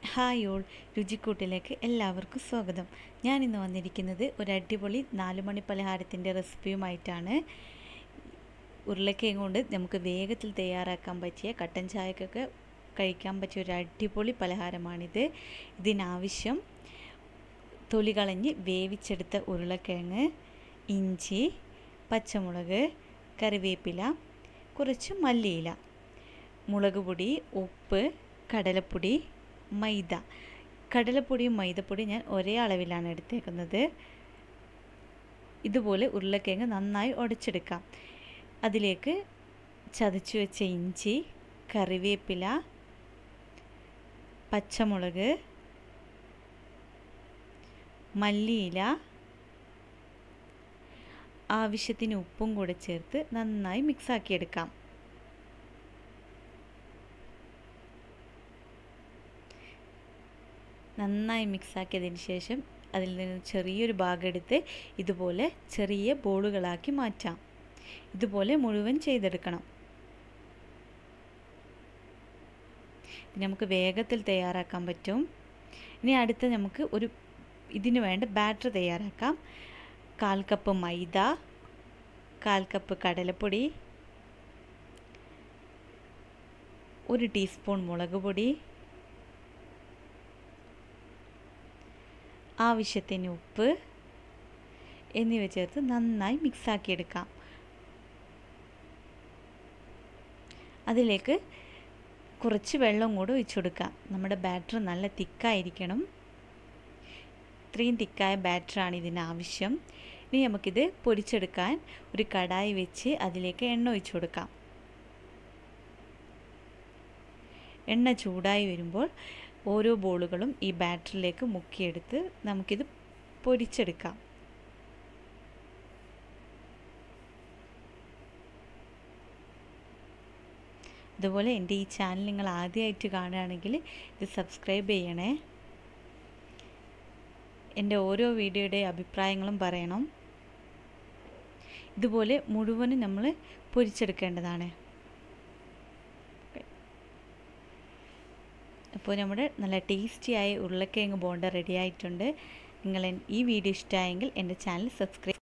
hi all രുചിക്കൂട്ടിലേക്ക് എല്ലാവർക്കും സ്വാഗതം ഞാൻ ഇന്ന് വന്നിരിക്കുന്നത് ഒരു അടിപൊളി നാല് മണി പലഹാരത്തിൻ്റെ റെസിപ്പിയുമായിട്ടാണ് ഉരുളക്കിഴങ്ങ് കൊണ്ട് നമുക്ക് വേഗത്തിൽ തയ്യാറാക്കാൻ പറ്റിയ കട്ടൻ ചായക്കൊക്കെ കഴിക്കാൻ പറ്റിയ ഒരു അടിപൊളി പലഹാരമാണിത് ഇതിനാവശ്യം തൊലി കളഞ്ഞ് വേവിച്ചെടുത്ത ഉരുളക്കിഴങ്ങ് ഇഞ്ചി പച്ചമുളക് കറിവേപ്പില കുറച്ച് മല്ലിയില മുളക് പൊടി ഉപ്പ് കടലപ്പൊടി മൈദ കടലപ്പൊടിയും മൈദപ്പൊടിയും ഞാൻ ഒരേ അളവിലാണ് എടുത്തേക്കുന്നത് ഇതുപോലെ ഉരുളക്കിഴങ്ങ് നന്നായി ഉടച്ചെടുക്കാം അതിലേക്ക് ചതച്ചു വെച്ച ഇഞ്ചി കറിവേപ്പില പച്ചമുളക് മല്ലിയില ആവശ്യത്തിന് ഉപ്പും കൂടെ ചേർത്ത് നന്നായി മിക്സാക്കിയെടുക്കാം നന്നായി മിക്സാക്കിയതിന് ശേഷം അതിൽ നിന്ന് ചെറിയൊരു ഭാഗം എടുത്ത് ഇതുപോലെ ചെറിയ ബോളുകളാക്കി മാറ്റാം ഇതുപോലെ മുഴുവൻ ചെയ്തെടുക്കണം ഇത് നമുക്ക് വേഗത്തിൽ തയ്യാറാക്കാൻ പറ്റും ഇനി അടുത്ത നമുക്ക് ഒരു ഇതിന് വേണ്ട ബാറ്റർ തയ്യാറാക്കാം കാൽ കപ്പ് മൈദ കാൽ കപ്പ് കടലപ്പൊടി ഒരു ടീസ്പൂൺ മുളക് പൊടി ആവശ്യത്തിന് ഉപ്പ് എന്നിവ ചേർത്ത് നന്നായി മിക്സാക്കിയെടുക്കാം അതിലേക്ക് കുറച്ച് വെള്ളം കൂടെ ഒഴിച്ചു കൊടുക്കാം നമ്മുടെ ബാറ്റർ നല്ല തിക്കായിരിക്കണം ഇത്രയും തിക്കായ ബാറ്ററാണ് ഇതിന് ആവശ്യം ഇനി നമുക്കിത് പൊരിച്ചെടുക്കാൻ ഒരു കടായി വെച്ച് അതിലേക്ക് എണ്ണ ഒഴിച്ചു കൊടുക്കാം എണ്ണ ചൂടായി വരുമ്പോൾ ഓരോ ബോളുകളും ഈ ബാറ്ററിലേക്ക് മുക്കിയെടുത്ത് നമുക്കിത് പൊരിച്ചെടുക്കാം അതുപോലെ എൻ്റെ ഈ ചാനൽ നിങ്ങൾ ആദ്യമായിട്ട് കാണുകയാണെങ്കിൽ ഇത് സബ്സ്ക്രൈബ് ചെയ്യണേ എൻ്റെ ഓരോ വീഡിയോയുടെ അഭിപ്രായങ്ങളും പറയണം ഇതുപോലെ മുഴുവനും നമ്മൾ പൊരിച്ചെടുക്കേണ്ടതാണ് അപ്പോൾ നമ്മുടെ നല്ല ടേസ്റ്റിയായ ഉരുളക്കിഴങ്ങ് ബോണ്ട റെഡി ആയിട്ടുണ്ട് നിങ്ങൾ ഈ വീഡിയോ ഇഷ്ടമായെങ്കിൽ എൻ്റെ ചാനൽ സബ്സ്ക്രൈബ്